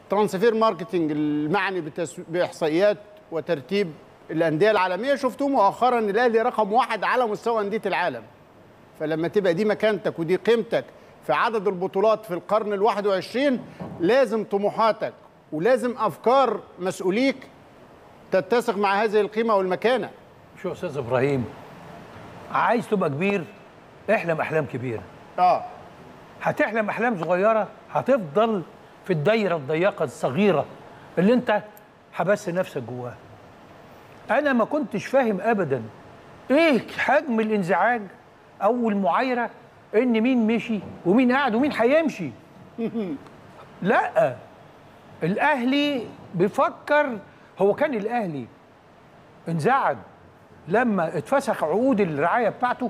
ترانسفير ماركتنج المعني بتسو... باحصائيات وترتيب الانديه العالميه شفتوه مؤخرا ان الاهلي رقم واحد على مستوى انديه العالم فلما تبقى دي مكانتك ودي قيمتك في عدد البطولات في القرن الواحد وعشرين لازم طموحاتك ولازم افكار مسؤوليك تتسق مع هذه القيمه والمكانه شو استاذ ابراهيم عايز تبقى كبير احلم احلام كبيره اه هتحلم احلام صغيره هتفضل في الدايره الضيقه الصغيره اللي انت حبست نفسك جواها انا ما كنتش فاهم ابدا ايه حجم الانزعاج او المعايره ان مين مشي ومين قاعد ومين هيمشي لا الاهلي بيفكر هو كان الاهلي انزعج لما اتفسخ عقود الرعايه بتاعته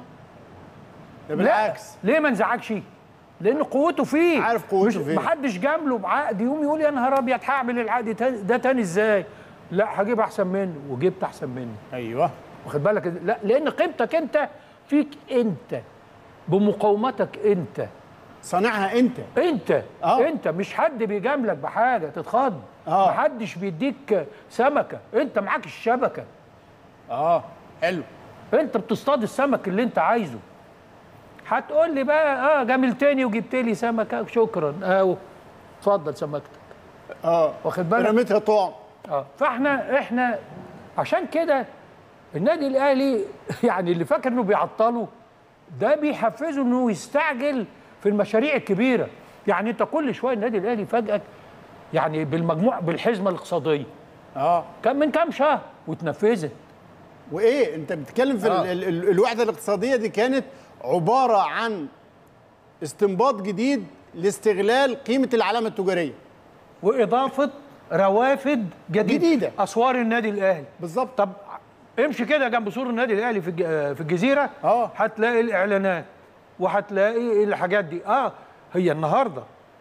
ده بالعكس لا. ليه ما انزعجش؟ لان قوته فيه عارف قوته مش فيه. محدش جامله بعقد يقوم يقول يا نهار ابيض هعمل العقد تاني- ده تاني ازاي؟ لا هجيب احسن منه وجبت احسن منه ايوه واخد بالك لا لان قيمتك انت فيك انت بمقاومتك انت صانعها انت انت آه. انت مش حد بيجاملك بحاجه تتخض آه. محدش بيديك سمكه انت معاك الشبكه اه حلو انت بتصطاد السمك اللي انت عايزه هتقول لي بقى اه جاملتني وجبت لي سمكه شكرا اهو اتفضل سمكتك اه واخد بالك رميتها طعم اه فاحنا احنا عشان كده النادي الاهلي يعني اللي فاكر انه بيعطله ده بيحفزه انه يستعجل في المشاريع الكبيره يعني انت كل شويه النادي الاهلي فاجئك يعني بالمجموع بالحزمه الاقتصاديه اه كان من كام شهر واتنفذت وايه انت بتتكلم في آه. ال ال ال الوحده الاقتصاديه دي كانت عباره عن استنباط جديد لاستغلال قيمه العلامه التجاريه واضافه روافد جديده جديدة. اسوار النادي الاهلي بالظبط طب امشي كده جنب سور النادي الاهلي في الج- في الجزيره آه. هتلاقي الاعلانات وهتلاقي الحاجات دي اه هي النهارده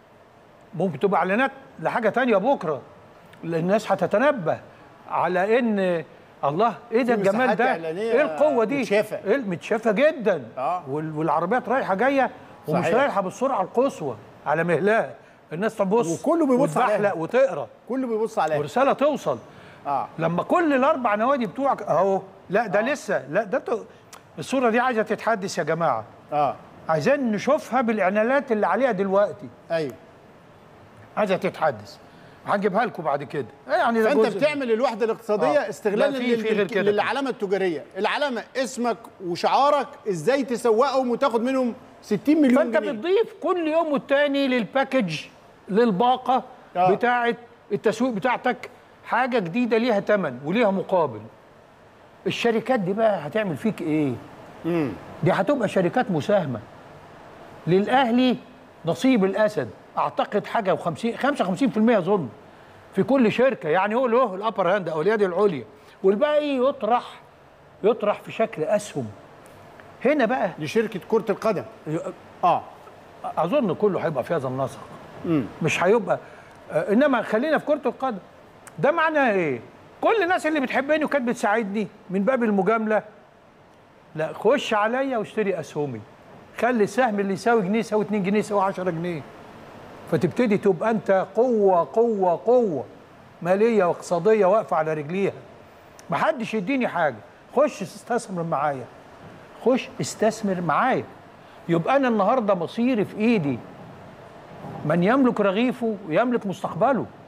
ممكن تبقى اعلانات لحاجه تانية بكره الناس هتتنبه على ان الله ايه ده في الجمال مساحات ده إعلانية ايه القوه دي متشافة. إيه متشافه جدا آه. وال- والعربيات رايحه جايه ومش صحيح. رايحه بالسرعه القصوى على مهلها الناس تبص وكله بيبص عليها. وتبحلق وتقرا كله بيبص عليها ورساله توصل اه لما كل الاربع نوادي بتوعك اهو لا ده لسه لا ده تو... الصوره دي عايزه تتحدث يا جماعه اه عايزين نشوفها بالاعلانات اللي عليها دلوقتي ايوه عايزه تتحدث هنجيبها لكم بعد كده يعني ده فانت جزء- بتعمل الوحده الاقتصاديه آه. استغلال لا، في- لل- في غير كده. للعلامه التجاريه العلامه اسمك وشعارك ازاي تسوقهم وتاخد منهم 60 مليون فانت جنيه بتضيف كل يوم والتاني للباكج للباقه آه. بتاعه التسويق بتاعتك حاجه جديده ليها ثمن وليها مقابل الشركات دي بقى هتعمل فيك ايه دي هتبقى شركات مساهمه للاهلي نصيب الاسد اعتقد حاجه و50 55% اظن في كل شركه يعني هو له الابر هاند او اليد العليا والباقي يطرح يطرح في شكل اسهم هنا بقى لشركه كره القدم اه اظن كله هيبقى في هذا النسق مش هيبقى آه، انما خلينا في كره القدم ده معناه ايه كل الناس اللي بتحبني وكانت بتساعدني من باب المجامله لا خش عليا واشتري اسهمي خلي السهم اللي يساوي جنيه يساوي 2 جنيه يساوي 10 جنيه فتبتدي تبقى انت قوه قوه قوه ماليه واقتصاديه واقفه على رجليها محدش يديني حاجه خش استثمر معايا خش استثمر معايا يبقى انا النهارده مصيري في ايدي من يملك رغيفه ويملك مستقبله